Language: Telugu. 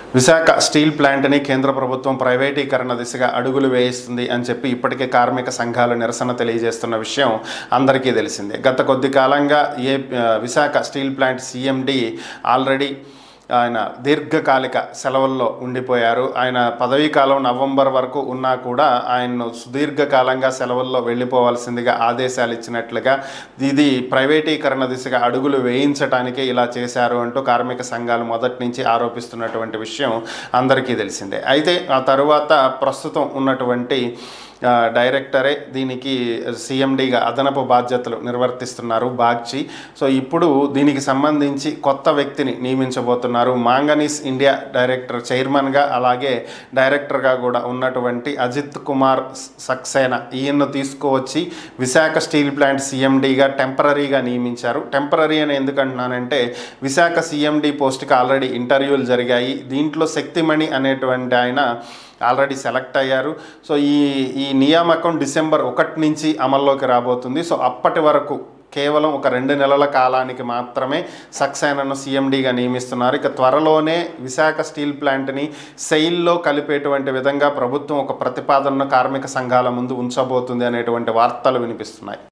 విశాఖ స్టీల్ ప్లాంట్ని కేంద్ర ప్రభుత్వం ప్రైవేటీకరణ దిశగా అడుగులు వేయిస్తుంది అని చెప్పి ఇప్పటికే కార్మిక సంఘాలు నిరసన తెలియజేస్తున్న విషయం అందరికీ తెలిసిందే గత కొద్ది కాలంగా ఏ ఆ, Visakha steel plant CMD already ఆయన దీర్ఘకాలిక సెలవుల్లో ఉండిపోయారు ఆయన పదవీ కాలం నవంబర్ వరకు ఉన్నా కూడా ఆయన్ను సుదీర్ఘకాలంగా సెలవుల్లో వెళ్ళిపోవాల్సిందిగా ఆదేశాలు ఇచ్చినట్లుగా ఇది ప్రైవేటీకరణ దిశగా అడుగులు వేయించడానికే ఇలా చేశారు అంటూ కార్మిక సంఘాలు మొదటి నుంచి ఆరోపిస్తున్నటువంటి విషయం అందరికీ తెలిసిందే అయితే ఆ తరువాత ప్రస్తుతం ఉన్నటువంటి ఆ, డైరెక్టరే దీనికి సీఎండీగా అదనపు బాధ్యతలు నిర్వర్తిస్తున్నారు బాగ్చి సో ఇప్పుడు దీనికి సంబంధించి కొత్త వ్యక్తిని నియమించబోతున్నారు మాంగనీస్ ఇండియా డైరెక్టర్ చైర్మన్గా అలాగే డైరెక్టర్గా కూడా ఉన్నటువంటి అజిత్ కుమార్ సక్సేనా ఈయన్ను తీసుకువచ్చి విశాఖ స్టీల్ ప్లాంట్ సీఎండీగా టెంపరీగా నియమించారు టెంపరీ అని ఎందుకంటున్నానంటే విశాఖ సీఎండీ పోస్ట్కి ఆల్రెడీ ఇంటర్వ్యూలు జరిగాయి దీంట్లో శక్తిమణి అనేటువంటి ఆయన ఆల్రెడీ సెలెక్ట్ అయ్యారు సో ఈ ఈ నియామకం డిసెంబర్ ఒకటి నుంచి అమల్లోకి రాబోతుంది సో అప్పటి వరకు కేవలం ఒక రెండు నెలల కాలానికి మాత్రమే సక్సేనాను సీఎండీగా నియమిస్తున్నారు ఇక త్వరలోనే విశాఖ స్టీల్ ప్లాంట్ని సెయిల్లో కలిపేటువంటి విధంగా ప్రభుత్వం ఒక ప్రతిపాదనను కార్మిక సంఘాల ముందు ఉంచబోతుంది అనేటువంటి వార్తలు వినిపిస్తున్నాయి